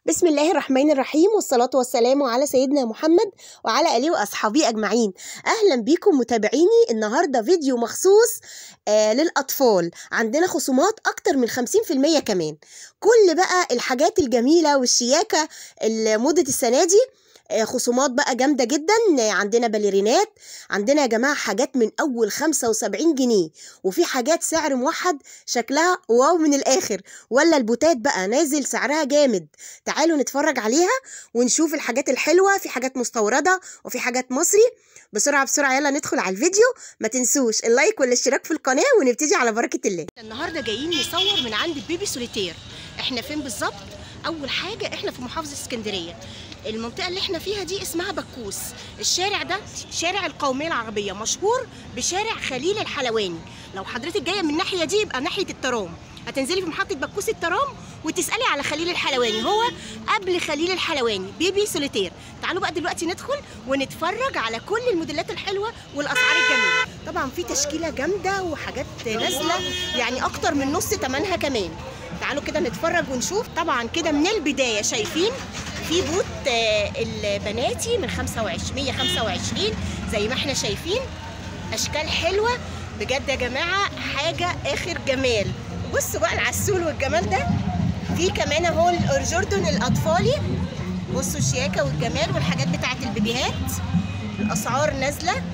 بسم الله الرحمن الرحيم والصلاة والسلام على سيدنا محمد وعلى آله وأصحابه أجمعين أهلا بيكم متابعيني النهاردة فيديو مخصوص آه للأطفال عندنا خصومات أكتر من 50% كمان كل بقى الحاجات الجميلة والشياكة موضة السنة دي آه، خصومات بقى جامدة جدا آه، عندنا باليرينات عندنا يا جماعة حاجات من أول 75 جنيه وفي حاجات سعر موحد شكلها واو من الآخر ولا البوتات بقى نازل سعرها جامد تعالوا نتفرج عليها ونشوف الحاجات الحلوة في حاجات مستوردة وفي حاجات مصري بسرعة بسرعة يلا ندخل على الفيديو ما تنسوش اللايك والاشتراك في القناة ونبتدي على بركة الله النهاردة جايين نصور من عند بيبي سوليتير احنا فين بالظبط اول حاجة احنا في محافظة اسكندرية المنطقة اللي احنا فيها دي اسمها بكوس الشارع ده شارع القومية العربية مشهور بشارع خليل الحلواني لو حضرتك جاية من الناحية دي يبقى ناحية الترام هتنزلي في محطة بكوس الترام وتسألي على خليل الحلواني هو قبل خليل الحلواني بيبي سوليتير تعالوا بقى دلوقتي ندخل ونتفرج على كل الموديلات الحلوة والأسعار الجميلة طبعا في تشكيلة جامدة وحاجات نازلة يعني أكتر من نص تمنها كمان تعالوا كده نتفرج ونشوف طبعا كده من البداية شايفين في بوت آه، البناتي من 25 125 زي ما احنا شايفين اشكال حلوه بجد يا جماعه حاجه اخر جمال بصوا بقى العسول والجمال ده في كمان اهو الاورجوردون الاطفالي بصوا الشياكه والجمال والحاجات بتاعت البيبيهات الاسعار نازله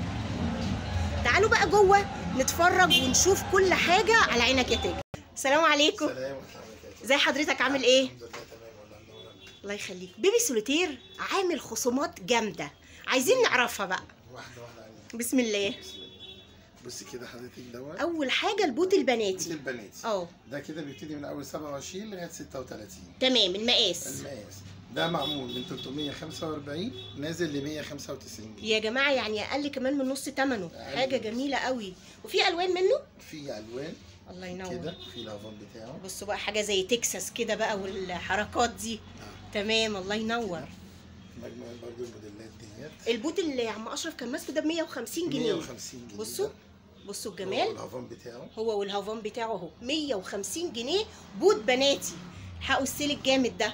تعالوا بقى جوه نتفرج ونشوف كل حاجه على عينك يا تاجر السلام عليكم سلام ورحمة الله وبركاته. ازي حضرتك عامل ايه الحمد لله تمام والله منورة. الله يخليك بيبي سوليتير عامل خصومات جامده عايزين نعرفها بقى واحدة واحدة علينا. بسم الله بسم الله. بصي كده حضرتك دوت اول حاجه البوت البناتي البنات اه ده كده بيبتدي من اول 27 لغايه 36 تمام المقاس المقاس ده معمول من 345 نازل ل 195 جنيه يا جماعه يعني اقل كمان من نص ثمنه أقل حاجه من جميله قوي وفي الوان منه في الوان الله ينور كده في الافون بتاعه بصوا بقى حاجه زي تكساس كده بقى والحركات دي آه. تمام الله ينور مجموعة برضو الموديلات ديت البوت اللي يا عم اشرف كان ماسكه ده ب 150 جنيه 150 جنيه بصوا ده. بصوا هو الجمال الافون بتاعه هو والهافان بتاعه اهو 150 جنيه بوت بناتي حقوا السيل الجامد ده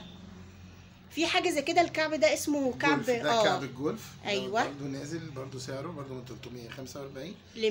في حاجه زي كده الكعب ده اسمه كعب جولف. ده كعب الجولف ده أيوة. برضو نازل برضو سعره برضو من 345 ل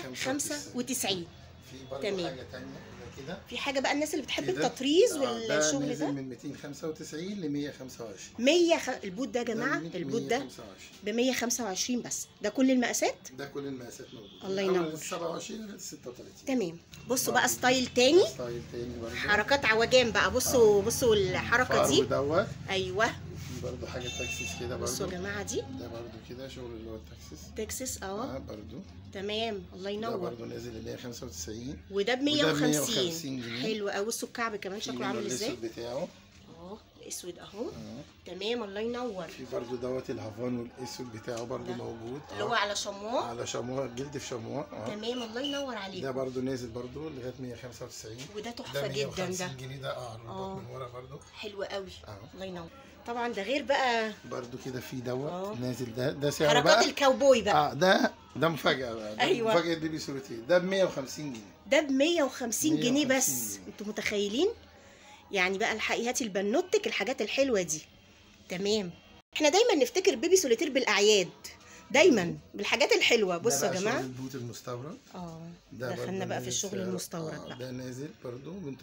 195 في برضو تمام. حاجة تانية زي كده في حاجه بقى الناس اللي بتحب كده. التطريز آه، والشغل ده نازل ده من 295 ل 125 100 خ... البوت ده يا جماعه ده البوت ده 125. ب 125 بس ده كل المقاسات ده كل المقاسات موجوده الله من ينور. أول 27 لغايه 36 تمام بصوا بقى ستايل تاني ستايل تاني برضو حركات عوجان بقى بصوا بصوا الحركه فرو دي دوت ايوه في برضو حاجه تاكسس كده بصوا برضو يا جماعه دي ده برضو كده شغل اللي هو التاكسس تكساس اه اه برضو تمام الله ده ينور برضو نازل ل 195 وده ب وده ب 150 150 جنيه. حلو قوي بصوا الكعب كمان في شكله منه عامل ازاي الاسود بتاعه اه الاسود اهو اه تمام الله ينور في برضو دوت الهافان والاسود بتاعه برضو ده. موجود اللي هو آه. على شموع على شموع جلد في شموع اه تمام الله ينور ده عليك برضو نازل برضو لغايه 195 وده ده تحفه جدا ده 150 جنيه ده اه آه. الرباط من ورا برضو حلو قوي اه الله ينور طبعا ده غير بقى برضو كده في آه. دوت نازل ده ده سعره حركات بقى الكاوبوي بقى اه ده ده مفاجأة بقى ده أيوة. مفاجأة بيبي سوليتير ده ب 150 جنيه ده ب 150 جنيه 150 بس جنيه. انتوا متخيلين يعني بقى الحقيقة هاتي البنوتك الحاجات الحلوه دي تمام احنا دايما نفتكر بيبي سوليتير بالاعياد دايما بالحاجات الحلوه ده بصوا يا بقى جماعه شغل البوت المستورد اه ده دخلنا برضو بقى في نازل الشغل سعره- المستورد آه بقى ده نازل برضو من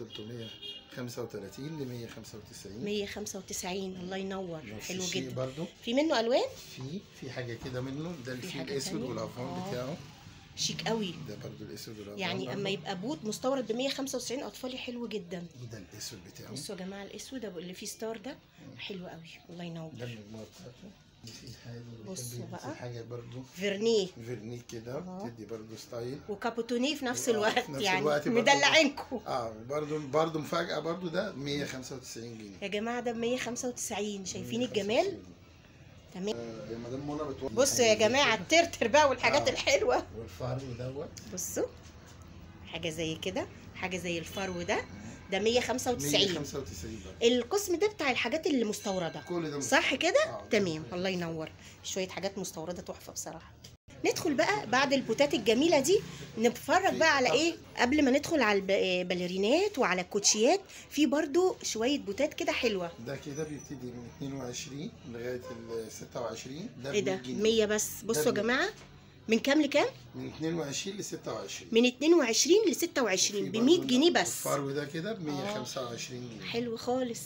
335 ل 195 195 الله ينور نفس حلو الشيء جدا برضو في منه الوان في في حاجة كده منه ده في الفيل حاجة الاسود تانية؟ والافون آه. بتاعه شيك قوي ده برضو الاسود والافون يعني برضو. اما يبقى بوت مستورد ب 195 اطفالي حلو جدا ده الاسود بتاعه بصوا يا جماعه الاسود أبو اللي فيه ستار ده حلو قوي الله ينور ده المجموعة بتاعته في حاجة اللي بصوا بيحب يلبس بقى. حاجة برضو فيرنيه فيرنيك كده آه. تدي برضو ستايل وكابوتونيه في نفس آه، الوقت في نفس يعني الوقت برضو. مدلعينكم اه برضو برضو مفاجأة برضو ده 195 جنيه يا جماعه ده ب 195 شايفين الجمال تمام آه، يا مدام منى بتوضح بصوا يا جماعه الترتر بقى والحاجات آه. الحلوه والفرو دوت بصوا حاجه زي كده حاجه زي الفرو ده ده 195 195 برضو القسم ده بتاع الحاجات اللي مستورده كل ده صح كده آه، تمام الله ينور شويه حاجات مستورده تحفه بصراحه ندخل بقى بعد البوتات الجميله دي نتفرج في بقى على طبعا. ايه قبل ما ندخل على الب- الباليرينات وعلى الكوتشيات في برضو شويه بوتات كده حلوه ده كده بيبتدي من 22 لغايه ال 26 ده ايه ده 100 جنيه 100 بس بصوا يا مية. جماعه من كام لكام من 22 ل 26 من 22 ل 26 ب 100 جنيه بس الفرو ده كده ب 125 جنيه حلو خالص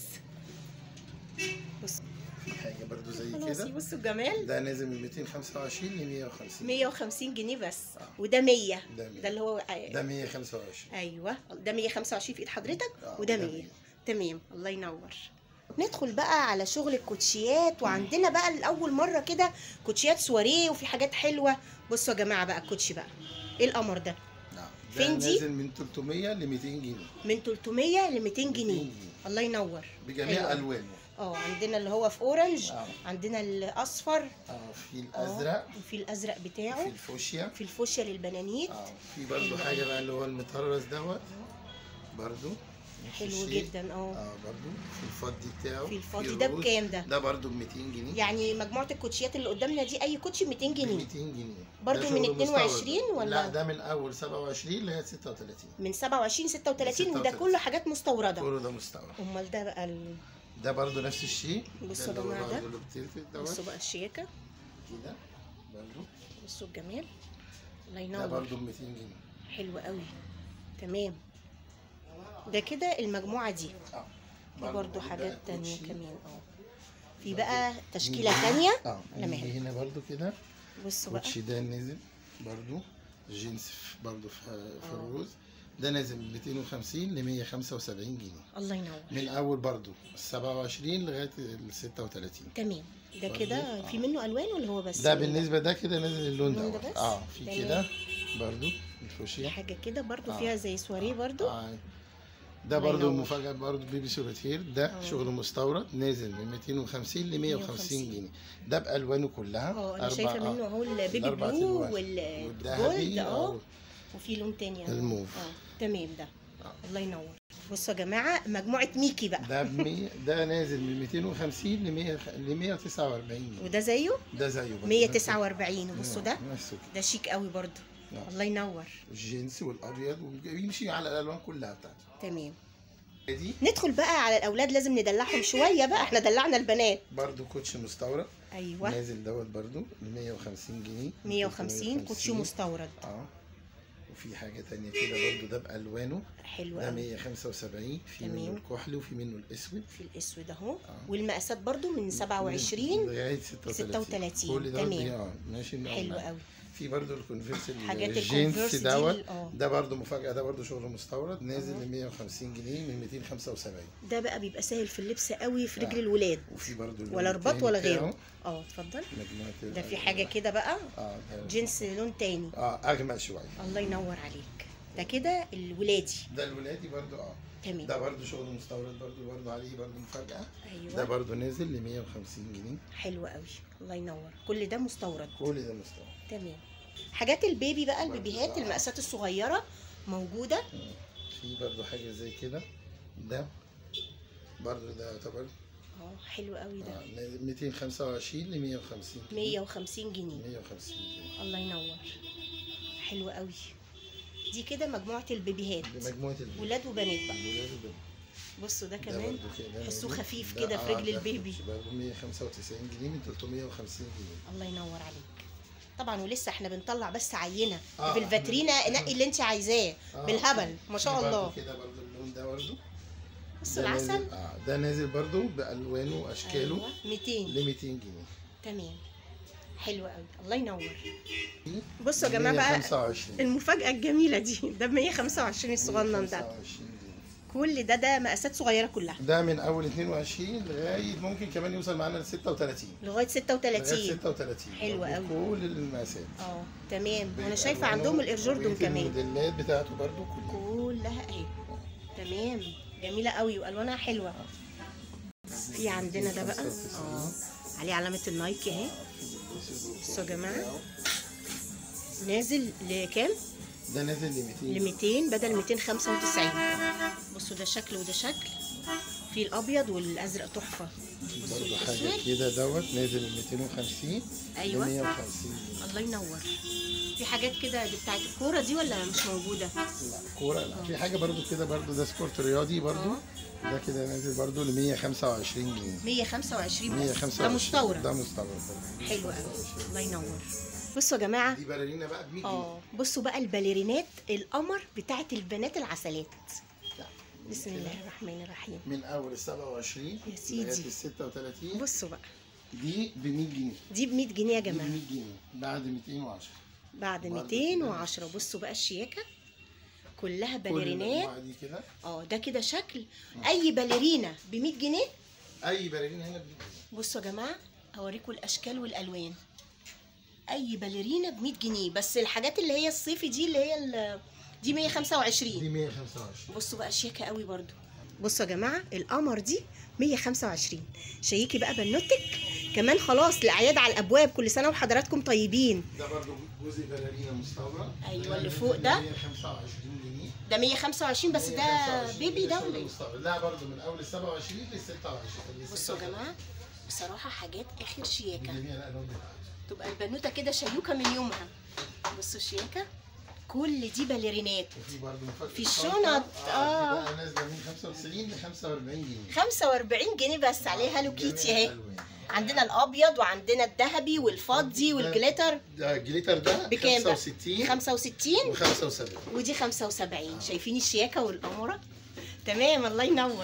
بص في حاجه برضو زي خلاص كده بصوا الجمال ده نازل من 225 ل 150 150 جنيه بس آه. وده 100 ده 100. ده اللي هو ده 125 ايوه ده 125 في ايد حضرتك آه، وده ده 100 100. تمام الله ينور ندخل بقى على شغل الكوتشيات وعندنا بقى لاول مره كده كوتشيات سواريه وفي حاجات حلوه بصوا يا جماعه بقى الكوتشي بقى ايه القمر ده نعم فين ده دي؟ نازل من 300 ل 200 جنيه من 300 ل 200 جنيه جنيه. الله ينور بجميع حلو. الوانه اه عندنا اللي هو في اورنج اه عندنا الاصفر اه في آه، الازرق وفي الازرق في بتاعه الفوشيا في الفوشيا للبنانيت اه في برضو حلو. حاجه بقى اللي هو المطرز دوت برضو نفس حلو الشيء. جدا اه اه برضو في الفضي بتاعه في الفاضي ده الروز. بكام ده ده برضو ب 200 جنيه يعني مجموعه الكوتشيات اللي قدامنا دي اي كوتشي 200 ب جنيه 200 جنيه برضو ده من شغل 22 مستورد. ولا؟ لا ده من اول 27 لغايه 36 من 27 36 وده 36. كله حاجات مستورده كله ده مستورد امال ده بقى ال... ده برضو نفس الشيء بصوا ده اللي هو يا جماعة ده. برضو اللي بتلفت دوت بصوا بقى الشياكه كده برضو بصوا الجمال الله ده ينور برضو ب 200 جنيه حلو قوي تمام ده كده المجموعه دي اه في برضو دي حاجات بقى تانية كوتشي. كمان اه في بقى تشكيله تانية اه على نيجي مهلك هنا برضو كده بصوا بقى كوتشي ده نزل برضو جينز في- برضو في في آه. الروز ده نازل من 250 ل 175 جنيه الله ينور من اول برضو 27 لغايه ال 36 تمام ده برضو؟ كده في آه. منه الوان ولا هو بس ده اللون بالنسبه ده كده نازل اللون اللون ده ده بس؟ اه في تمام. كده برضو في الفوشيا حاجه كده برضو آه. فيها زي سواريه برضو آه. ده الله برضو ينور. المفاجأة برضو بيبي سوليتير ده آه. شغل مستورد نازل من 250 ل 150 150. جنيه ده بألوانه كلها اه انا أربع- شايفه آه. منه اهو البيبي الأربع بلو ألوان. والجولد والذهبي اه آه. وفي لون تاني اهو. الموف. اه تمام ده آه. الله ينور بصوا يا جماعه مجموعه ميكي بقى ده بمية ده نازل من 250 ل 100 ل 149 جنيه وده زيه ده زيه برضو. 149 وبصوا ده نفسه كده ده شيك قوي برضو آه. الله ينور الجينز والابيض ويمشي على الالوان كلها بتاعته تمام دي ندخل بقى على الاولاد لازم ندلعهم شويه بقى احنا دلعنا البنات برضو كوتش مستورد ايوه نازل دوت برضو ب 150 جنيه 150 كوتشي مستورد اه وفي حاجة تانية كده برضو ده بألوانه حلو ده قوي 175 في تمام. منه الكحلي وفي منه الأسود في الاسود اهو آه. والمقاسات برضو من 27 لغاية 36 36 كل ده تمام. اه ماشي من حلو أول. قوي في برضو الكونفيرس حاجات الجينز الكونفيرس دي دوت اه ده برضو مفاجأة ده برضو شغل مستورد نازل أهو. ل 150 جنيه من 275 ده بقى بيبقى سهل في اللبس قوي في رجل آه. الولاد وفي برضو اللون ولا رباط التاني ولا بتاعه. غيره اه اتفضل مجموعة ده في ال- حاجه كده بقى اه ده- جنس لون تاني اه اغمق شوية الله ينور عليك ده كده الولادي ده الولادي برضو اه تمام ده برضو شغل مستورد برضو برضو عليه برضو مفاجأة ده ايوه برضو نازل ل 150 جنيه حلو قوي الله ينور كل ده مستورد كل ده مستورد تمام حاجات البيبي بقى برضو البيبيهات آه. المقاسات الصغيره موجوده في برضو حاجة زي كده ده برضو ده يعتبر اه حلو قوي ده آه، 225 ل 150 جنيه. 150 جنيه 150 جنيه الله ينور حلو قوي دي كده مجموعه البيبيهات دي مجموعة البيبي. ولاد وبنات بقى الولاد وبنات. بصوا ده ده كمان برضو كده تحسوه نازل. خفيف ده كده في آه، رجل ده البيبي. برضو 195 جنيه من 350 جنيه الله ينور عليك طبعا ولسه احنا بنطلع بس عينه آه، في الفاترينا إحنا- نقي اللي انت عايزاه آه، بالهبل ما في شاء برضو الله كده برضو اللون ده برضو بصوا ده العسل نازل- اه ده نازل برضو بألوانه وأشكاله ايوه 200 ل 200 جنيه تمام حلو قوي الله ينور بصوا يا جماعه بقى 125 المفاجاه الجميله دي ده ب 125 الصغنن ده 125 جنيه. كل ده ده مقاسات صغيره كلها ده من اول 22 لغايه ممكن كمان يوصل معانا ل 36 لغايه لغايه 36 36 حلو برضو قوي. كل المقاسات اه تمام وانا بألوانه شايفه عندهم الايرجوردون وبقية كمان الموديلات بتاعته برضو كلها كلها اهي تمام جميله قوي والوانها حلوه في عندنا ده بقى اه عليه علامه النايكي اهي بصوا يا جماعه نازل لكام ده نازل ل 200 ل 200 بدل 295 بصوا ده شكل وده شكل في في الابيض والازرق تحفه بصوا برضه حاجه الاسود كده دوت نازل من 250 أيوة. ل 150 جنيه الله ينور في حاجات كده دي بتاعت الكوره دي ولا مش موجوده لا كوره لا في حاجه برضه كده برضه ده سبورت رياضي برضه ده كده نازل برضه ل 125 جنيه 125 بس 125 ده مستورد ده مستورد برضه. حلو قوي الله ينور بصوا يا جماعه دي باليرينا بقى ب 100 جنيه اه بصوا بقى الباليرينات القمر بتاعت البنات العسلات بسم الله الرحمن الرحيم من اول ال 27 يا سيدي. لغايه ال 36 بصوا بقى دي ب 100 جنيه دي ب 100 جنيه يا دي ب جماعه 100 جنيه بعد 210 بعد برضه 210 بصوا بقى الشياكه كلها كل باليرينات المجموعة دي كده اه ده كده شكل اي باليرينا ب 100 جنيه اي باليرينا هنا ب 100 جنيه بصوا يا جماعه هوريكم الاشكال والالوان اي باليرينا ب 100 جنيه بس الحاجات اللي هي الصيفي دي اللي هي ال- دي 125 دي 125 بصوا بقى شياكه قوي برضو بصوا يا جماعه القمر دي 125 شيكي بقى بنوتك كمان خلاص الاعياد على الابواب كل سنه وحضراتكم طيبين ده برضه جزء باليرينا مستورد أيوة، اللي فوق ده. 125 جنيه ده 125 بس ده 125 بيبي ده شغل ولا ايه مستورد. لا برضه من اول ال 27 لل 26 لل بصوا يا 36. جماعه بصراحه حاجات اخر شياكه جميع الالوان بتاعته تبقى البنوته كده شيوكه من يومها بصوا شياكه كل دي باليرينات وفي برضه مفك في الشنطة. الشنط، آه. دي بقى نازله من 95 ل 45 جنيه 45 جنيه بس عليها هالو كيتي جميع اهي الألوان. عندنا الابيض وعندنا الذهبي والفضي والجليتر ده الجليتر ده بكام بقى؟ 65 65 و75 ودي 75 شايفين الشياكه والاموره تمام الله ينور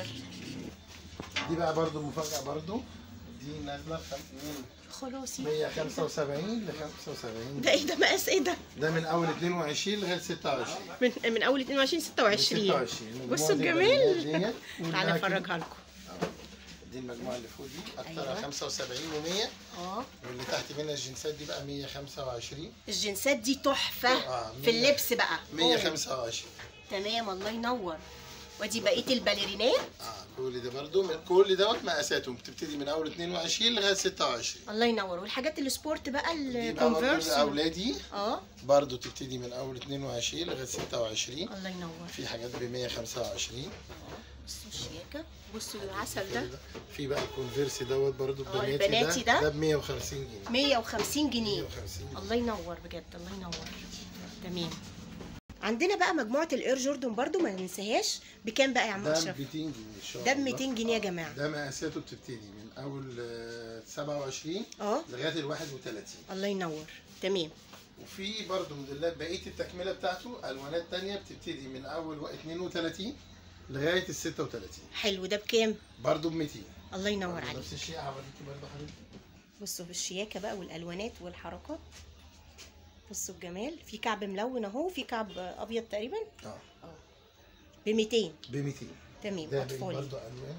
دي بقى برضه مفاجأة برضه دي نازلة خم- من خلاص 175 ل 75 ده ايه ده مقاس ايه ده ده من اول 22 لغايه 26 من من اول 22 26 26 بصوا المجموعة دي الجمال البنات ديت تعالى كلها كده. افرجها لكم دي المجموعه اللي فوق دي اكترها أيوة. 75 و100 اه واللي تحت منها الجنسات دي بقى 125 الجنسات دي تحفه آه، في مية- اللبس بقى 125 تمام الله ينور ودي بقيه الباليرينات اه كل ده برضو من كل دوت مقاساتهم بتبتدي من اول 22 لغايه 26 الله ينور والحاجات السبورت بقى دي بقى برضو الكونفرس الاولادي اه برضو تبتدي من اول 22 لغايه 26 الله ينور في حاجات ب 125 بصوا الشياكه بصوا العسل ده في بقى الكونفيرس دوت برضو آه، البناتي البناتي ده ده؟ ده ب 150 جنيه 150 جنيه 150 جنيه الله ينور بجد الله ينور تمام عندنا بقى مجموعه الاير جوردن برضو ما ننساهاش بكام بقى يا عم ده ب اشرف 200 جنيه ان شاء ده الله ب 200 جنيه يا جماعه ده مقاساته بتبتدي من اول آه، 27 اه لغايه ال 31 الله ينور تمام وفي برضو موديلات بقيه التكمله بتاعته الوانات تانية بتبتدي من اول و- 32 لغايه ال 36 حلو ده بكام برضو ب 200 الله ينور برضو عليك نفس الشيء هوريكي برضو حبيبتي بصوا بالشياكه بقى والالوانات والحركات بصوا الجمال في كعب ملون اهو في كعب ابيض تقريبا اه ب 200 ب 200 تمام ده اطفالي برضو الوان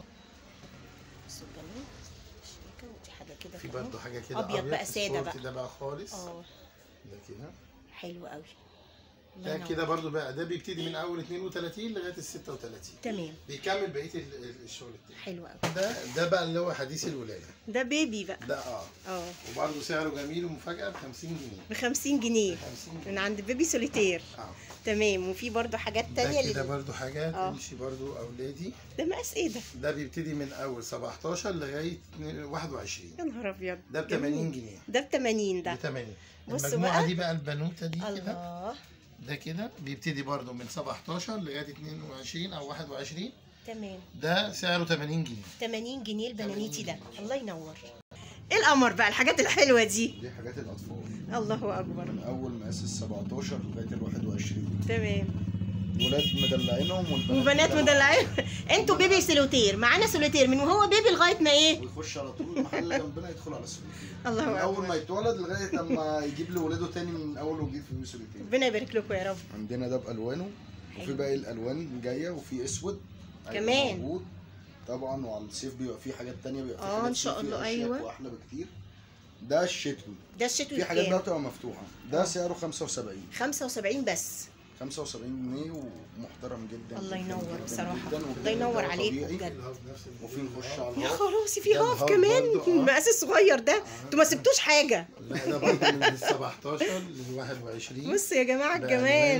بصوا الجمال الشياكه ودي حاجه كده في كمان. برضو حاجه كده أبيض بقى سادة سبورت بقى. ده بقى خالص اه ده كده حلو قوي الله ده ينور. كده برضو بقى ده بيبتدي من اول 32 لغايه ال 36 تمام بيكمل بقيه ال- ال- الشغل بتاعه حلو قوي ده ده بقى اللي هو حديث الولاده ده بيبي بقى ده اه اه وبرضه سعره جميل ومفاجاه ب 50 جنيه ب 50 جنيه 50 من جنيه عند بيبي سوليتير اه تمام وفي برضو حاجات تانية ده كده لل... برضه حاجات آه. تمشي برضه اولادي ده مقاس ايه ده ده بيبتدي من اول 17 لغايه 21 يا نهار ابيض ده ب جميل. 80 جنيه ده ب 80 ب ده 80 بصوا المجموعه بقى. دي بقى البنوته دي كده الله ده كده بيبتدي برضه من 17 لغايه 22 او 21 تمام ده سعره 80 جنيه 80 جنيه البنانيتي ده الله ينور ايه القمر بقى الحاجات الحلوه دي دي حاجات الاطفال الله اكبر من اول مقاس ال 17 لغايه ال 21 تمام ولاد مدلعينهم والبنات وبنات مدلعين انتوا بيبي سوليتير معانا سوليتير من وهو بيبي لغايه ما ايه ويخش على طول المحل جنبنا يدخل على السوق الله من اول ما اكبر يتولد لغايه لما يجيب لولاده تاني من اول وجديد في الميسوليتين ربنا يبارك لكم يا رب عندنا ده بالوانه وفي حلو. باقي الالوان جايه وفي اسود هيبقى كمان. موجود طبعا وعلى الصيف بيبقى فيه حاجات تانية بيبقى فيه آه، حاجات إن شاء صيفي الله، أشيك أيوة. واحلى بكتير ده الشتوي ده الشتوي في حاجات بقى بكام بتبقى مفتوحه ده سعره 75 75 بس 75 جنيه ومحترم جدا الله جداً ينور جداً بصراحه جداً الله وبجد ينور ده عليكم طبيعي. بجد الهاف نفس وفي نخش الهاف. على يا الهواء خلاص في ده هاف الهاف كمان برضو، آه. المقاس الصغير ده انتوا ما سبتوش حاجه لا ده برضه من 17 ل 21 بصوا يا جماعه بألوانه. الجمال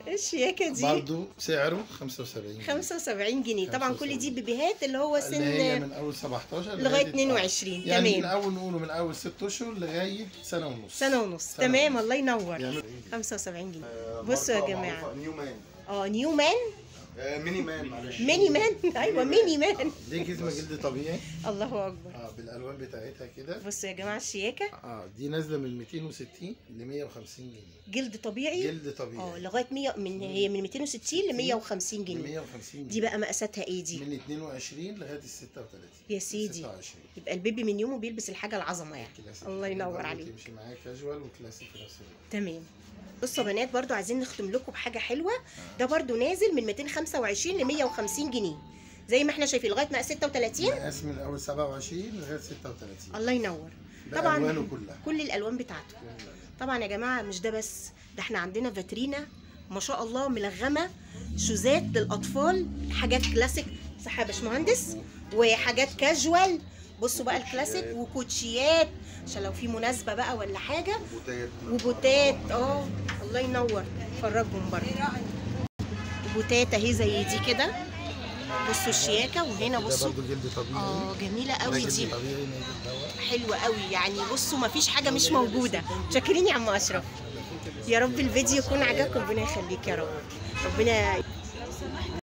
الشياكه دي برضو سعره 75 جنيه 75 جنيه طبعا كل دي بيبيهات اللي هو اللي هي سن من اول 17 لغايه 22 يعني من تمام اول نقوله من اول 6 اشهر لغايه سنه ونص سنه ونص سنة تمام ونص. الله ينور يعمل 75 جنيه آه، بصوا يا ماركة جماعة. معروفة، نيو مان اه نيو مان آه، ميني مان معلش ميني مان ايوه ميني مان دي جزمه جلد طبيعي الله اكبر اه بالالوان بتاعتها كده بصوا يا جماعه الشياكه اه دي نازله من 260 ل 150 جنيه جلد طبيعي جلد اه طبيعي لغايه 100 من هي من 260 ل 150 ل جنيه 150 جنيه دي بقى مقاساتها ايه دي من 22 لغايه ال 36 يا سيدي. 26 يبقى البيبي من يومه بيلبس الحاجه العظمه يعني كلاسيك. الله ينور برضه عليك. تمشي معاك كاجوال وكلاسيك في نفس الوقت تمام بصوا يا بنات برضو عايزين نختم لكم بحاجه حلوه ده برضو نازل من 225 ل 150 جنيه زي ما احنا شايفين لغايه مقاس 36 مقاس من اول 27 لغايه 36 الله ينور ده طبعاً. الوانه كلها كل الالوان بتاعته طبعا يا جماعه مش ده بس ده احنا عندنا فاترينا ما شاء الله ملغمه شوزات للاطفال حاجات كلاسيك صح يا باشمهندس وحاجات كاجوال بصوا بقى الكلاسيك وكوتشيات عشان لو في مناسبه بقى ولا حاجه بوتات وبوتات اه الله ينور فرجهم برضه وبوتات اهي زي دي كده بصوا الشياكه وهنا ده بصوا برضه جلد طبيعي اه جميله ده قوي جلد دي طبيعي نازل دواء حلوه قوي يعني بصوا ما فيش حاجه مش موجوده شاكرين يا عم اشرف يا رب الفيديو يكون عجبكم ربنا يخليك يا رب ربنا